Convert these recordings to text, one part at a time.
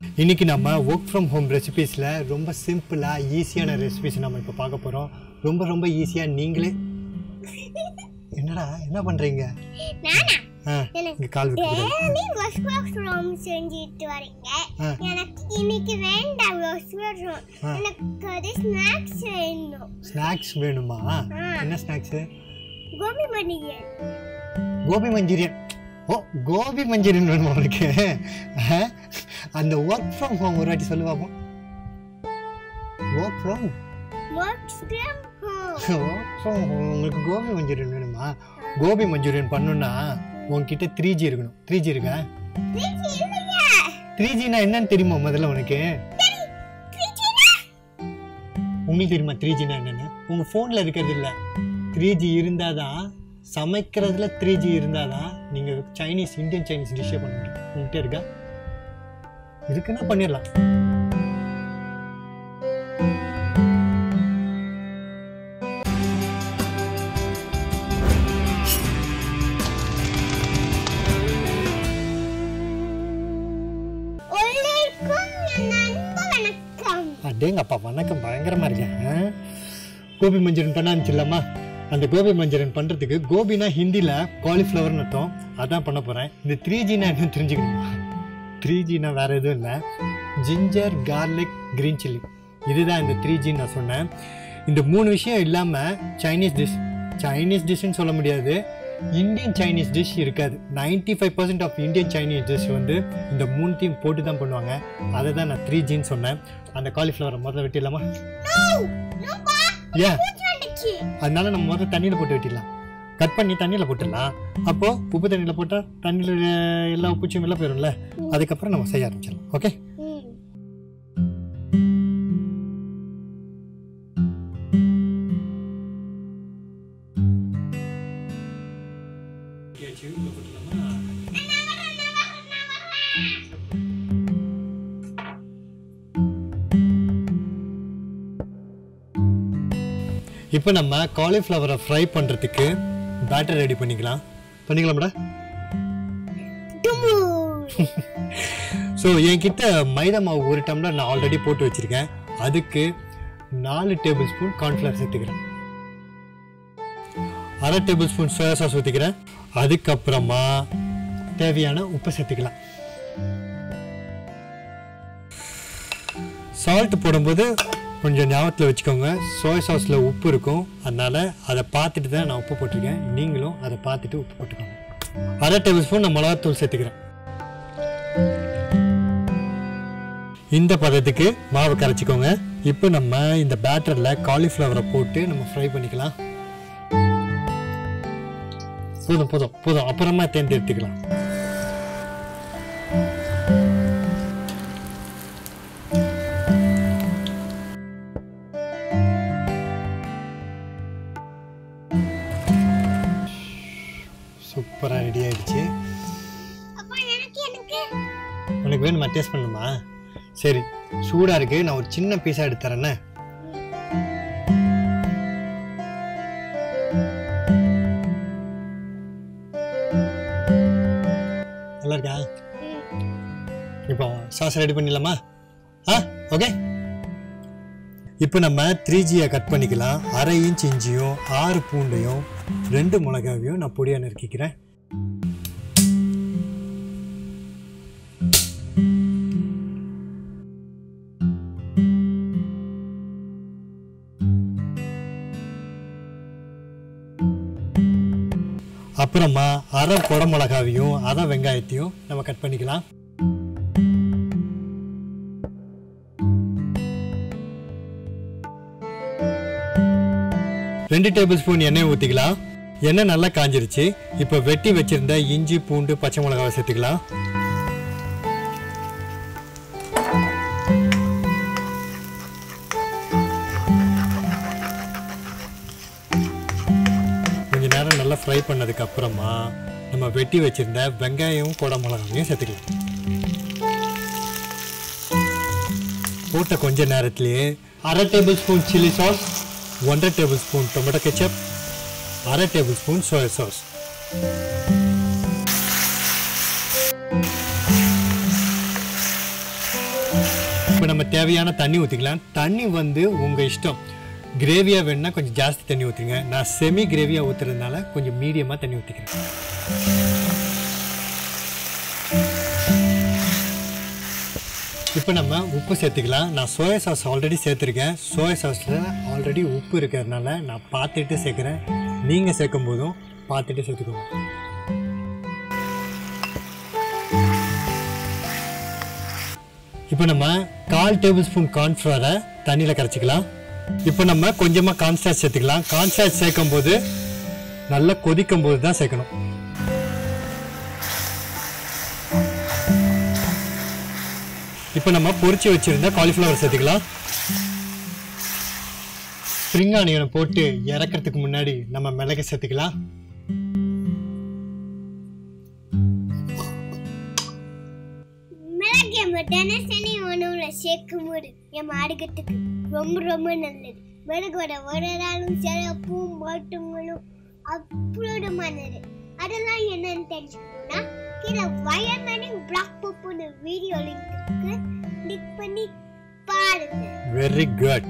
இன்னைக்கு நம்ம work from home ரெசிபீஸில் ரொம்ப சிம்பிளாக ஈஸியான ரெசிபீஸ் நம்ம இப்போ பார்க்க போகிறோம் ரொம்ப ரொம்ப ஈஸியாக நீங்களே என்னடா என்ன பண்ணுறீங்க நானா ஆ இங்கே கால் வைக்கிறது டெய்லி ஒர்க் ஒர்க் ஃப்ரம் செஞ்சுட்டு வரீங்க ஆ. எனக்கு இன்னைக்கு வேண்டாம் ஒர்க் ஃப்ரம் ஆ. எனக்கு அது ஸ்நாக்ஸ் வேணும் ஸ்நாக்ஸ் வேணுமா என்ன ஸ்நாக்ஸு கோபி மணியன் கோபி மஞ்சூரியன் ஓ கோபி மஞ்சூரியன் வேணுமா உனக்கு ஆ? அந்த ஒர்க் ஃப்ரம் ஹோம் ஒரு வாட்டி சொல்லு பார்ப்போம் work from work from home work from home உங்களுக்கு கோபி மஞ்சூரியன் வேணுமா கோபி மஞ்சூரியன் பண்ணணும்னா உன்கிட்ட த்ரீ ஜி இருக்கணும் த்ரீ ஜி இருக்கா இல்லையா த்ரீ ஜினா என்னன்னு தெரியுமா முதல்ல உனக்கு ஃப்ரிட்ஜினா உங்களுக்கு தெரியுமா த்ரீ ஜினா என்னன்னு உங்க ஃபோனில் இருக்கிறது இல்லை த்ரீ ஜி இருந்தாதான் சமைக்கிறதுல த்ரீ ஜி இருந்தாதான் நீங்க சைனீஸ் இந்தியன் சைனீஸ் டிஷ்ஷே பண்ண முடியும் உங்ககிட்ட இருக்கா இருக்குன்னா பண்ணிடலாம் உள்ளிருக்கும் என் அன்பு வணக்கம் அடேங்கப்பா வணக்கம் பயங்கரமா இருக்கேன் ஆ? கோபி மஞ்சூரியன் பண்ண அனுப்பிச்சிடலாமா அந்த கோபி மஞ்சூரியன் பண்றதுக்கு கோபினா ஹிந்தில காலிஃப்ளவர்னு அர்த்தம் அதான் பண்ண போறேன் இந்த த்ரீ ஜினா என்ன தெரிஞ்சுக்கணுமா த்ரீ ஜினா வேற எதுவும் இல்லை ஜிஞ்சர் கார்லிக் கிரீன் சில்லி இதுதான் இந்த த்ரீ ஜின்னு நான் சொன்னேன் இந்த மூணு விஷயம் இல்லாமல் சைனீஸ் டிஷ் சைனீஸ் டிஷ்ஷுன்னு சொல்ல முடியாது இந்தியன் சைனீஸ் டிஷ் இருக்காது 95% five percent of Indian Chinese dish வந்து இந்த மூணுத்தையும் போட்டு தான் பண்ணுவாங்க அதை தான் நான் த்ரீ ஜின்னு சொன்னேன் அந்த காலிஃப்ளவரை முதல்ல வெட்டிடலாமா நோ நோபா ஏன் பூச்சி வந்துச்சு அதனால நம்ம முதல்ல தண்ணியில் போட்டு வெட்டிடலாம் கட் பண்ணி தண்ணியில் போட்டுடலாம் அப்போ உப்பு தண்ணியில் போட்டால் தண்ணியில் எல்லா உப்புச்சும் வெளில போயிடும்ல அதுக்கப்புறம் நம்ம செய்ய ஆரம்பிச்சிடலாம் ஓகே ம் இப்போ நம்ம காலிஃப்ளவரை ஃப்ரை பண்ணுறதுக்கு பேட்டர் ரெடி பண்ணிக்கலாம் பண்ணிக்கலாம்டா டுமு ஸோ என்கிட்ட மைதா மாவு ஒரு டம்ளர் நான் ஆல்ரெடி போட்டு வச்சுருக்கேன் அதுக்கு நாலு டேபிள் ஸ்பூன் கார்ன்ஃப்ளவர் சேர்த்துக்கிறேன் அரை டேபிள் ஸ்பூன் சோயா சாஸ் ஊற்றிக்கிறேன் அதுக்கப்புறமா தேவையான உப்பு சேர்த்துக்கலாம் சால்ட் போடும்போது கொஞ்சம் ஞாபகத்தில் வச்சுக்கோங்க சோயா சாஸில் உப்பு இருக்கும் அதனால் அதை பார்த்துட்டு தான் நான் உப்பு போட்டிருக்கேன் நீங்களும் அதை பார்த்துட்டு உப்பு போட்டுக்கோங்க அரை டேபிள் ஸ்பூன் நான் மிளகாத்தூள் சேர்த்துக்கிறேன் இந்த பதத்துக்கு மாவு கரைச்சிக்கோங்க இப்போ நம்ம இந்த பேட்டரில் காலிஃப்ளவரை போட்டு நம்ம ஃப்ரை பண்ணிக்கலாம் போதும் போதும் போதும் அப்புறமா தேர்ந்தெடுத்துக்கலாம் சூப்பராக ரெடி ஆயிடுச்சு அப்பா எனக்கு எனக்கு உனக்கு வேணுமா டேஸ்ட் பண்ணுமா சரி சூடாக இருக்கு நான் ஒரு சின்ன பீஸாக எடுத்து தரேன்னே நல்லா இருக்கா இப்போ சாஸ் ரெடி பண்ணிடலாமா ஆ ஓகே இப்போ நம்ம த்ரீ ஜியை கட் பண்ணிக்கலாம் அரை இன்ச் இஞ்சியும் ஆறு பூண்டையும் ரெண்டு மிளகாவையும் நான் பொடியாக நறுக்கிக்கிறேன் அப்புறமா அரை குடமிளகாவையும் அரை வெங்காயத்தையும் நம்ம கட் பண்ணிக்கலாம் ரெண்டு டேபிள் ஸ்பூன் எண்ணெய் ஊற்றிக்கலாம் எண்ணெய் நல்லா காஞ்சிருச்சு இப்போ வெட்டி வச்சிருந்த இஞ்சி பூண்டு பச்சை மிளகாவை சேர்த்துக்கலாம் கொஞ்ச நேரம் நல்லா ஃப்ரை பண்ணதுக்கு அப்புறமா நம்ம வெட்டி வச்சிருந்த வெங்காயம் குட மிளகாவையும் சேர்த்துக்கலாம் போட்ட கொஞ்ச நேரத்திலேயே அரை டேபிள் ஸ்பூன் சில்லி சாஸ் ஒன்றரை டேபிள் ஸ்பூன் டொமேட்டோ கெச்சப் அரை டேபிள் ஸ்பூன் சோயா சாஸ் நம்ம தேவையான தண்ணி ஊற்றிக்கலாம் தண்ணி வந்து உங்கள் இஷ்டம் கிரேவியாக வேணும்னா கொஞ்சம் ஜாஸ்தி தண்ணி ஊற்றுங்க நான் செமி கிரேவியாக ஊற்றுறதுனால கொஞ்சம் மீடியமாக தண்ணி ஊற்றிக்கிறேன் இப்போ நம்ம உப்பு சேர்த்துக்கலாம் நான் சோயா சாஸ் ஆல்ரெடி சேர்த்துருக்கேன் சோயா சாஸில் ஆல்ரெடி உப்பு இருக்கிறதுனால நான் பார்த்துட்டு சேர்க்குறேன் நீங்கள் சேர்க்கும் போதும் பார்த்துட்டு சேர்த்துக்கோங்க இப்போ நம்ம கால் டேபிள் ஸ்பூன் கார்ன்ஃப்ளவரை தண்ணியில் கரைச்சிக்கலாம் இப்போ நம்ம கொஞ்சமாக கார்ன்ஸ்டார்ச் சேர்த்துக்கலாம் கார்ன்ஸ்டார்ச் சேர்க்கும் போது நல்லா கொதிக்கும் போது தான் சேர்க்கணும் இப்போ நம்ம பொரிச்சு வச்சிருந்த காலிஃப்ளவர் சேர்த்துக்கலாம் ஸ்ப்ரிங் ஆனியனை போட்டு இறக்கிறதுக்கு முன்னாடி நம்ம மிளகு சேர்த்துக்கலாம் மிளகு நம்ம தினசரி உணவுல சேர்க்கும் போது என் ஆரோக்கியத்துக்கு ரொம்ப ரொம்ப நல்லது மிளகோட ஒரு நாளும் சிறப்பும் மாற்றங்களும் அற்புதமானது அதெல்லாம் என்னன்னு தெரிஞ்சுக்கணும்னா கீழே வயர்மேனிங் பிளாக் பப்புன்னு வீடியோ லிங்க் இருக்கு கிளிக் பண்ணி பாருங்க வெரி குட்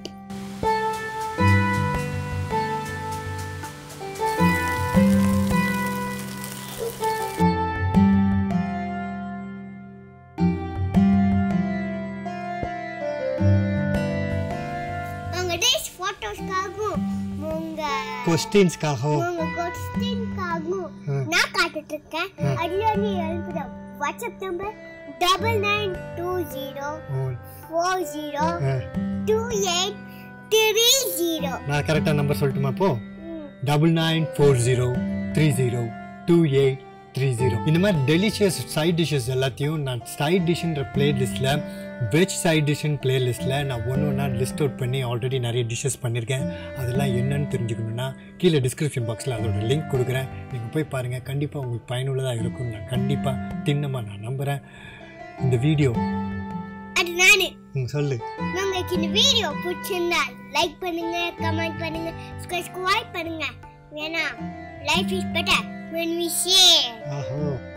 உங்க டேஸ் போட்டோஸ்க்காகவும் உங்க கொஸ்டின்ஸ்க்காகவும் உங்க கொஸ்டின்காகவும் ம். நான் காத்துட்டு இருக்கேன் ம். அதுல நீ எழுப்புற WhatsApp number double nine two zero four zero two eight three zero நான் கரெக்டாக நம்பர் சொல்லட்டுமா இப்போ double nine four zero three zero two eight three zero இந்த மாதிரி டெலிஷியஸ் சைட் டிஷ்ஷஸ் எல்லாத்தையும் நான் சைட் டிஷ்ன்ற பிளேலிஸ்ட்டில் வெஜ் சைட் டிஷ்ஷன் பிளேலிஸ்ட்டில் நான் ஒன்று ஒன்றா லிஸ்ட் அவுட் பண்ணி ஆல்ரெடி நிறைய டிஷ்ஷஸ் பண்ணியிருக்கேன் அதெல்லாம் என்னன்னு தெரிஞ்சுக்கணுன்னா கீழே டிஸ்கிரிப்ஷன் பாக்ஸில் அதோட லிங்க் கொடுக்குறேன் நீங்கள் போய் பாருங்கள் கண்டிப்பாக உங்களுக்கு பயனுள்ளதாக இருக்கும் நான் கண்டிப்பாக தின்னமாக நான் நம்புகிறேன் இந்த வீடியோ அது நானு ம், சொல்லு உங்களுக்கு இந்த வீடியோ பிடிச்சிருந்தா லைக் பண்ணுங்க கமெண்ட் பண்ணுங்க சப்ஸ்கிரைப் பண்ணுங்க ஏன்னா life is better when we share ஆஹோ